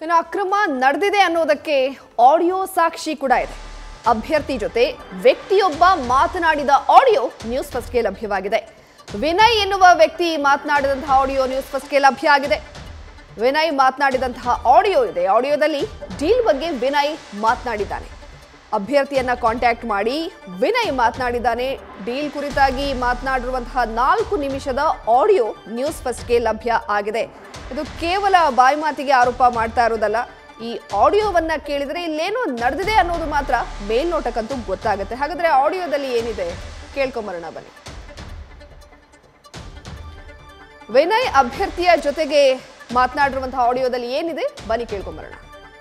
ಇನ್ನು ಅಕ್ರಮ ನಡೆದಿದೆ ಅನ್ನೋದಕ್ಕೆ ಆಡಿಯೋ ಸಾಕ್ಷಿ ಕೂಡ ಇದೆ ಅಭ್ಯರ್ಥಿ ಜೊತೆ ವ್ಯಕ್ತಿಯೊಬ್ಬ ಮಾತನಾಡಿದ ಆಡಿಯೋ ನ್ಯೂಸ್ ಫಸ್ಟ್ಗೆ ಲಭ್ಯವಾಗಿದೆ ವಿನಯ್ ಎನ್ನುವ ವ್ಯಕ್ತಿ ಮಾತನಾಡಿದಂತಹ ಆಡಿಯೋ ನ್ಯೂಸ್ ಫಸ್ಟ್ಗೆ ಲಭ್ಯ ಆಗಿದೆ ವಿನಯ್ ಮಾತನಾಡಿದಂತಹ ಆಡಿಯೋ ಇದೆ ಆಡಿಯೋದಲ್ಲಿ ಡೀಲ್ ಬಗ್ಗೆ ವಿನಯ್ ಮಾತನಾಡಿದ್ದಾನೆ ಅಭ್ಯರ್ಥಿಯನ್ನ ಕಾಂಟ್ಯಾಕ್ಟ್ ಮಾಡಿ ವಿನಯ್ ಮಾತನಾಡಿದ್ದಾನೆ ಡೀಲ್ ಕುರಿತಾಗಿ ಮಾತನಾಡಿರುವಂತಹ ನಾಲ್ಕು ನಿಮಿಷದ ಆಡಿಯೋ ನ್ಯೂಸ್ ಫಸ್ಟ್ಗೆ ಲಭ್ಯ ಆಗಿದೆ ಇದು ಕೇವಲ ಬಾಯಿ ಮಾತಿಗೆ ಆರೋಪ ಮಾಡ್ತಾ ಇರೋದಲ್ಲ ಈ ಆಡಿಯೋವನ್ನ ಕೇಳಿದ್ರೆ ಇಲ್ಲೇನೋ ನಡೆದಿದೆ ಅನ್ನೋದು ಮಾತ್ರ ಮೇಲ್ನೋಟಕ್ಕಂತೂ ಗೊತ್ತಾಗುತ್ತೆ ಹಾಗಾದ್ರೆ ಆಡಿಯೋದಲ್ಲಿ ಏನಿದೆ ಕೇಳ್ಕೊಂಬರೋಣ ಬನ್ನಿ ವಿನಯ್ ಅಭ್ಯರ್ಥಿಯ ಜೊತೆಗೆ ಮಾತನಾಡಿರುವಂತಹ ಆಡಿಯೋದಲ್ಲಿ ಏನಿದೆ ಬನ್ನಿ ಕೇಳ್ಕೊಂಬರೋಣ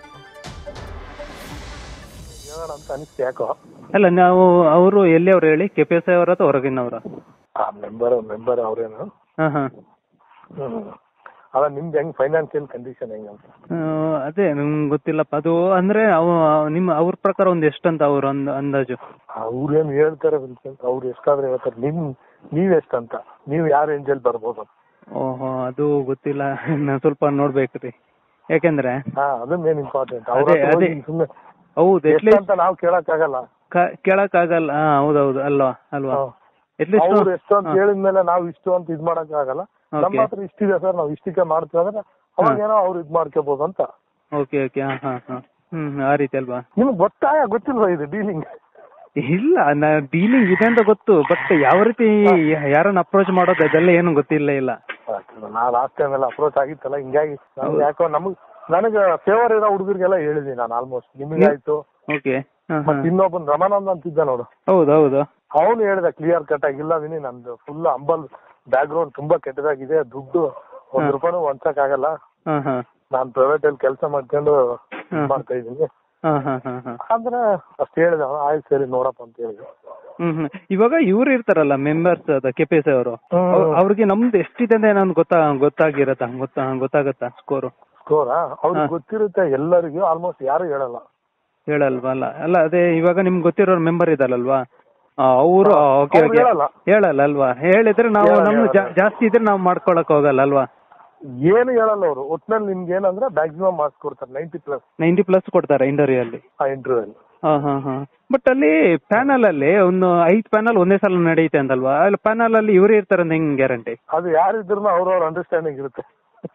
ಹೇಳೋಣ ಅಂತ ಅನಿಸ್ತು ಯಾಕೋ ಅಲ್ಲ ನಾವು ಅವರು ಎಲ್ಲಿ ಅವ್ರು ಹೇಳಿ ಕೆ ಪಿ ಎಸ್ ಐ ಅವರ ಅಥವಾ ಹೊರಗಿನವರ ಆ ಮೆಂಬರ್ ಮೆಂಬರ್ ಅವ್ರೇನು ಹಾಂ ಹಾಂ ಹ್ಮ್ ಅಲ್ಲ ನಿಮ್ದು ಹೆಂಗ್ ಫೈನಾನ್ಷಿಯಲ್ ಕಂಡೀಷನ್ ಹೆಂಗ್ ಅಂತ ಅದೇ ನಂಗೆ ಗೊತ್ತಿಲ್ಲಪ್ಪ ಅದು ಅಂದ್ರೆ ಅವ ನಿಮ್ಮ ಅವ್ರ ಪ್ರಕಾರ ಒಂದು ಎಷ್ಟಂತ ಅವ್ರ ಅಂದ ಅಂದಾಜು ಅವ್ರೇನ್ ಹೇಳ್ತಾರೆ ವಿಲ್ಸನ್ ಅವ್ರು ಎಷ್ಟಾದ್ರೆ ಹೇಳ್ತಾರೆ ನಿಮ್ ನೀವ್ ಎಷ್ಟಂತ ನೀವ್ ಯಾವ ರೇಂಜಲ್ಲಿ ಬರ್ಬೋದು ಓಹೋ ಅದು ಗೊತ್ತಿಲ್ಲ ನಾನು ಸ್ವಲ್ಪ ನೋಡ್ಬೇಕ್ರಿ ಯಾಕೆಂದ್ರೆ ಹಾ ಅದು ಮೇನ್ ಇಂಪಾರ್ಟೆಂಟ್ ಅದೇ, ಅದೇ. ಸುಮ್ನೆ ಹೌದು ಎಷ್ಟು ಎಟ್ಲೀಸ್ಟ್ ಅಂತ ನಾವ್ ಕೇಳಕ್ ಆಗಲ್ಲ ಕೇಳಕ್ ಆಗಲ್ಲ ಹಾ ಹೌದೌದು ಅಲ್ವಾ ಅಲ್ವಾ ಎಟ್ಲೀಸ್ಟ್ ಅವ್ರು ಎಷ್ಟು ಅಂತ ಹೇಳಿದ್ಮೇಲೆ ನಾವ್ ಇಷ್ಟು ಅಂತ ಇದ್ ಮಾಡಕ್ ಆಗಲ್ಲ ನಮ್ಮ Okay. ಹತ್ರ ಇಷ್ಟಿದೆ ಸರ್ ನಾವ್ ಇಷ್ಟಕ್ಕೆ ಮಾಡ್ತೀವಿ ಅಂದ್ರೆ ಅವಾಗ ಏನೋ ಅವ್ರು ಇದ್ ಮಾಡ್ಕೋಬಹುದು ಅಂತ ಓಕೆ ಓಕೆ ಹಾ ಹಾ ಹಾ ಹ್ಮ್ ಆ ರೀತಿ ಅಲ್ವಾ ನಿಮ್ಗೆ ಗೊತ್ತಾಯ ಗೊತ್ತಿಲ್ವಾ ಇದು ಡೀಲಿಂಗ್ ಇಲ್ಲ ನಾ ಡೀಲಿಂಗ್ ಇದೆ ಅಂತ ಗೊತ್ತು ಬಟ್ ಯಾವ ರೀತಿ ಯಾರನ್ನ ಅಪ್ರೋಚ್ ಮಾಡೋದು ಅದೆಲ್ಲ ಏನು ಗೊತ್ತಿಲ್ಲ ಇಲ್ಲ ನಾ ಲಾಸ್ಟ್ ಟೈಮ್ ಎಲ್ಲ ಅಪ್ರೋಚ್ ಆಗಿತ್ತಲ್ಲ ಹಿಂಗಾಗಿ ನಮ್ಗ್ ಯಾಕೋ ನಮಗ್ ನನಗ ಫೇವರ್ ಇರೋ ಹುಡುಗರಿಗೆಲ್ಲ ಹೇಳಿದೀನಿ ನಾನು ಆಲ್ಮೋಸ್ಟ್ ನಿಮಗಾಯ್ತು ಓಕೆ ಹಾ ಹಾ ಮತ್ ಇನ್ನೊಬ್ಬನ್ ರಮಾನಂದ್ ಅಂತಿದ್ದ ನೋಡು ಹೌದು ಹೌದು ಅವನು ಹೇಳಿದ ಕ್ಲಿಯರ್ ಕಟ್ ಆಗಿಲ್ಲ ವಿನಿ ನಂದು ಫುಲ್ ಅಂಬಲ್ ಬ್ಯಾಕ್ ಗ್ರೌಂಡ್ ತುಂಬಾ ಕೆಟ್ಟದಾಗಿದೆ ದುಡ್ಡು ಒಂದ್ ರೂಪಾಯಿನೂ ಹೊಂಚಕ್ ಆಗಲ್ಲ ಹಾ ಹಾ ನಾನ್ ಪ್ರೈವೇಟ್ ಅಲ್ಲಿ ಕೆಲಸ ಮಾಡ್ಕೊಂಡು ಇದ್ ಹ್ಮ್. ಮಾಡ್ತಾ ಇದೀನಿ ಹಾ ಹಾ ಹಾ ಹಾ ಅಂದ್ರೆ ಅಷ್ಟ್ ಹೇಳಿದ ಅವ, ಆಯ್ತು ಸರಿ ನೋಡಪ್ಪ ಅಂತ ಹೇಳಿದ ಹ್ಮ್ ಹ್ಮ್ ಇವಾಗ ಇವ್ರು ಇರ್ತಾರಲ್ಲ ಮೆಂಬರ್ಸ್ ಅದ ಕೆ ಪಿ ಎಸ್ ಅವರು ಹ್ಮ್. ಅವ್ರಿಗೆ ನಮ್ದು ಎಷ್ಟಿದೆ ಅಂತ ಏನಾದ್ರು ಗೊತ್ತಾ ಗೊತ್ತಾಗಿರತ್ತಾ ಗೊತ್ತಾ ಗೊತ್ತಾಗತ್ತಾ ಸ್ಕೋರು ಸ್ಕೋರ್ ಅವ್ರಿಗೆ ಹಾ. ಗೊತ್ತಿರುತ್ತೆ ಎಲ್ಲರಿಗೂ ಆಲ್ಮೋಸ್ಟ್ ಯಾರು ಹೇಳಲ್ಲ ಹೇಳಲ್ವಾ ಅಲ್ಲ ಅಲ್ಲ ಅದೇ ಇವಾಗ ನಿಮ್ಗೆ ಗೊತ್ತಿರೋ ಮೆಂಬರ್ ಇದಾರಲ್ವಾ ಅವರು ಹಾ, ಓಕೆ ಅವ್ರು ಓಕೆ ಹೇಳಲ್ಲ. ಹೇಳಲ್ಲ ಅಲ್ವಾ ಹೇಳಿದ್ರೆ ನಾವು ಹೇಳಲ್ಲ, ನಮ್ದು ಜಾ- ಹೇಳಲ್ಲ. ಜಾಸ್ತಿ ಇದ್ರೆ ನಾವು ಮಾಡ್ಕೊಳಕ್ ಹೋಗಲ್ಲ ಅಲ್ವಾ ಏನು ಹೇಳಲ್ಲ ಅವರು ಒಟ್ನಲ್ಲಿ ನಿಮ್ಗೆ ಏನಂದ್ರೆ ಮ್ಯಾಕ್ಸಿಮಮ್ ಮಾರ್ಕ್ಸ್ ಕೊಡ್ತಾರೆ ನೈಂಟಿ ಪ್ಲಸ್ ನೈಂಟಿ ಪ್ಲಸ್ ಕೊಡ್ತಾರೆ ಇಂಟರ್ವ್ಯೂ ಅಲ್ಲಿ ಆ ಇಂಟರ್ವ್ಯೂ ಅಲ್ಲಿ ಹಾ ಹಾ ಹಾ ಬಟ್ ಅಲ್ಲಿ ಪ್ಯಾನಲ್ ಅಲ್ಲಿ ಒಂದು ಐದ್ ಪ್ಯಾನಲ್ ಒಂದೇ ಸಲ ನಡೆಯುತ್ತೆ ಅಂತಲ್ವಾ ಅಲ್ಲಿ ಪ್ಯಾನಲ್ ಅಲ್ಲಿ ಇವರೇ ಇರ್ತಾರೆ ಅಂತ ಹೆಂಗ್ ಗ್ಯಾರಂಟಿ ಅದು ಯಾರಿದ್ರು ಅವ್ರವ್ರ ಅಂಡರ್ಸ್ಟ್ಯಾಂಡಿಂಗ್ ಇರುತ್ತೆ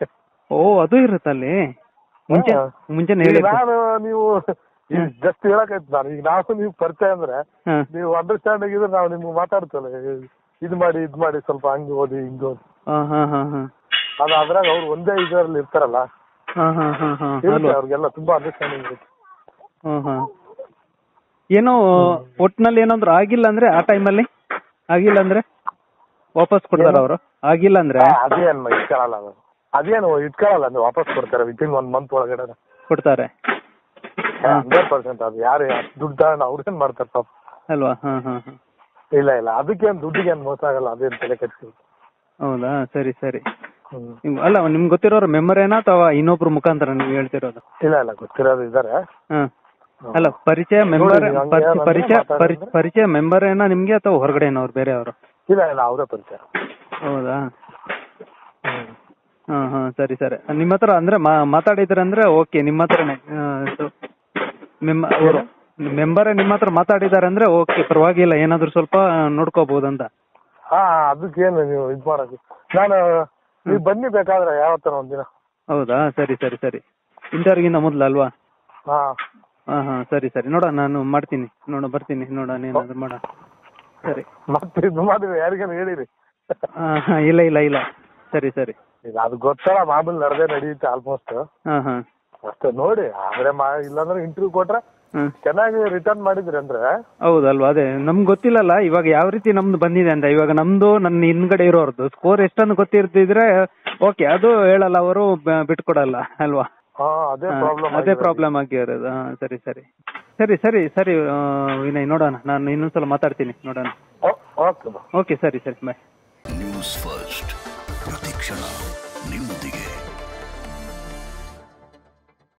ಓ ಅದು ಇರುತ್ತಲ್ಲಿ ಮುಂಚೆ ಹಾ. ಮುಂಚೆನೆ ಈಗ ಹೇಳಿ ನಾನು ನೀವು ಜಸ್ಟ್ ಹೇಳಕೈತಿ ನಾನು ಈಗ ನಾವು ನೀವು ಪರಿಚಯ ಅಂದ್ರೆ ಹಾ ನೀವು ಅಂಡರ್ಸ್ಟ್ಯಾಂಡಿಂಗ್ ಇದ್ರೆ ನಾವು ನಿಮ್ಗೆ ಮಾತಾಡ್ತೇವೆ ಇದು ಮಾಡಿ ಇದ್ ಮಾಡಿ ಸ್ವಲ್ಪ ಹಂಗ್ ಓದಿ ಹಿಂಗ್ ಓದಿ ಹಾ ಹಾ ಹಾ ಹಾ ಅದು ಅದ್ರಾಗ ಅವ್ರು ಒಂದೇ ಇದರಲ್ಲಿ ಇರ್ತಾರಲ್ಲ ಹಾ ಹಾ ಹಾ ಹಾ ಇರುತ್ತೆ ಅಲ್ವಾ ಅವ್ರಿಗೆಲ್ಲ ತುಂಬಾ ಅಂಡರ್ಸ್ಟ್ಯಾಂಡಿಂಗ್ ಇರುತ್ತೆ ಹಾ ಹಾ ಏನೋ ಒಟ್ನಲ್ಲಿ ಏನಾದ್ರು ಆಗಿಲ್ಲ ಅಂದ್ರೆ ಆ ಟೈಮಲ್ಲಿ ಆಗಿಲ್ಲ ಅಂದ್ರೆ ವಾಪಸ್ ಕೊಡ್ತಾರ ಏನು? ಅವರು ಆಗಿಲ್ಲ ಅಂದ್ರೆ ಆ, ಅದೇನ್ ಇಟ್ಕೊಳ್ಳಲ್ಲ ಅದು ಅದೇನು ಇಟ್ಕೊಳ್ಳಲ್ಲ ನೀವು ವಾಪಸ್ ಕೊಡ್ತಾರೆ ವಿತಿನ್ ಒನ್ ಮಂತ್ ಒಳಗಡೆ ಕೊಡ್ತಾರೆ ಹಾ. ಹಂಡ್ರೆಡ್ ಪರ್ಸೆಂಟ್ ಅದು ಯಾರು ದುಡ್ಡು ತಗೊಂಡು ಅವ್ರೇನ್ ಮಾಡ್ತಾರೆ ಪಾಪ ಅಲ್ವಾ ಹಾ ಹಾ ಹಾ ಇಲ್ಲ ಇಲ್ಲ ಅದಕ್ಕೇನ್ ದುಡ್ಡಿಗೆ ಏನ್ ಮೋಸ ಆಗಲ್ಲ ಅದೇನ್ ತಲೆ ಕೆಡ್ಸಿ ಹೌದಾ ಸರಿ ಸರಿ ಹ್ಮ್ ನಿಮ್- ಅಲ್ಲ ನಿಮ್ಗೆ ಗೊತ್ತಿರೋರು ಮೆಂಬರ್ ಏನಾ ಅಥವಾ ಇನ್ನೊಬ್ರು ಮುಖಾಂತರ ನೀವು ಹೇಳ್ತಿರೋದು ಇಲ್ಲ ಇಲ್ಲ ಗೊತ್ತಿರೋದು ಇದಾರೆ ಹಾ ಅಲ್ಲ ಪರಿಚಯ ಮೆಂಬರ್ ನೋಡಿ, ಹಂಗೆ ಯಾರಾದ್ರೂ ಪರಿಚಯ ಮಾತಾಡಿದ್ರೆ? ಪರಿ- ಪರಿಚಯ ಮೆಂಬರ್ ಏನಾ ನಿಮ್ಗೆ ಅಥವಾ ಹೊರಗಡೆ ಏನವ್ರು ಬೇರೆ ಅವರು ಇಲ್ಲ ಇಲ್ಲ ಅವರೇ ಪರಿಚಯ ಹೌದಾ ಹ್ಮ್ ಹಾ ಹಾ ಸರಿ ಸರಿ ನಿಮ್ಮ ಹತ್ರ ಅಂದ್ರೆ ಮಾ- ಮಾತಾಡಿದ್ರಂದ್ರೆ ಓಕೆ ನಿಮ್ಮ ಹತ್ರನೇ ಮೆಂಬ ಅವರು ಮೆಂಬರ್ ನಿಮ್ಮ ಹತ್ರ ಮಾತಾಡಿದಾರೆ ಅಂದ್ರೆ ಓಕೆ ಪರವಾಗಿಲ್ಲ ಏನಾದ್ರು ಸ್ವಲ್ಪ ನೋಡ್ಕೋಬಹುದಂತ ಹಾ ಅದಕ್ಕೇನು ನೀವು ಇದ್ ಮಾಡಕ್ ನಾನು ನೀವು ಬನ್ನಿ ಬೇಕಾದ್ರೆ ಯಾವತ್ತನ ಒಂದಿನ ಹೌದಾ ಸರಿ ಸರಿ ಸರಿ ಇಂಟರ್ವ್ಯೂಗಿಂತ ಮೊದ್ಲು ಅಲ್ವಾ ಹಾ ಹಾ ಹಾ ಸರಿ ಸರಿ ನೋಡ ನಾನು ಮಾಡ್ತೀನಿ ನೋಡ ಬರ್ತೀನಿ ನೋಡೋಣ ಏನಾದ್ರು ಮಾಡೋಣ ಸರಿ ಮತ್ತೆ ಇದು ಮಾಡಿದ್ರೆ ಯಾರಿಗಾನ ಹೇಳಿರಿ ಹಾ ಹಾ ಇಲ್ಲ ಇಲ್ಲ ಇಲ್ಲ ಸರಿ ಸರಿ ಈಗ ಅದು ಗೊತ್ತಲ್ಲ ಮಾಮೂಲಿ ನಡೆದೇ ನಡೆಯುತ್ತೆ ಆಲ್ಮೋಸ್ಟ್ ಹಾ ಹಾ ಅಷ್ಟೇ ನೋಡಿ ಆದ್ರೆ ಮಾ ಇಲ್ಲಾಂದ್ರೆ ಇಂಟರ್ವ್ಯೂ ಕೊಟ್ರೆ ಹ್ಮ್ ಚೆನ್ನಾಗಿ ರಿಟರ್ನ್ ಮಾಡಿದ್ರಿ ಅಂದ್ರೆ ಹೌದಲ್ವಾ ಅದೇ ನಮ್ಗೆ ಗೊತ್ತಿಲ್ಲಲ್ಲ ಇವಾಗ ಯಾವ ರೀತಿ ನಮ್ದು ಬಂದಿದೆ ಅಂತ ಇವಾಗ ನಮ್ದು ನನ್ನ ಹಿಂದ್ಗಡೆ ಇರೋರ್ದು ಸ್ಕೋರ್ ಎಷ್ಟನ್ನು ಗೊತ್ತಿರ್ತಿದ್ರೆ ಓಕೆ ಅದು ಹೇಳಲ್ಲ ಅವರು ಬಿಟ್ಕೊಡಲ್ಲ ಅಲ್ವಾ ಹಾ ಅದೇ ಹಾ, ಪ್ರಾಬ್ಲಮ್ ಅದೇ ಪ್ರಾಬ್ಲಮ್ ಆಗಿರೋದು ಹಾ ಸರಿ ಸರಿ ಸರಿ ಸರಿ ಸರಿ ಆ, ವಿನಯ್ ನೋಡೋಣ ನಾನು ಇನ್ನೊಂದ್ಸಲ ಮಾತಾಡ್ತೀನಿ ನೋಡೋಣ ಓಕೆ ಓಕೆ ಸರಿ ಸರಿ ಬಾಯ್ ನ್ಯೂಸ್ ಫಸ್ಟ್ ಪ್ರತಿಕ್ಷಣ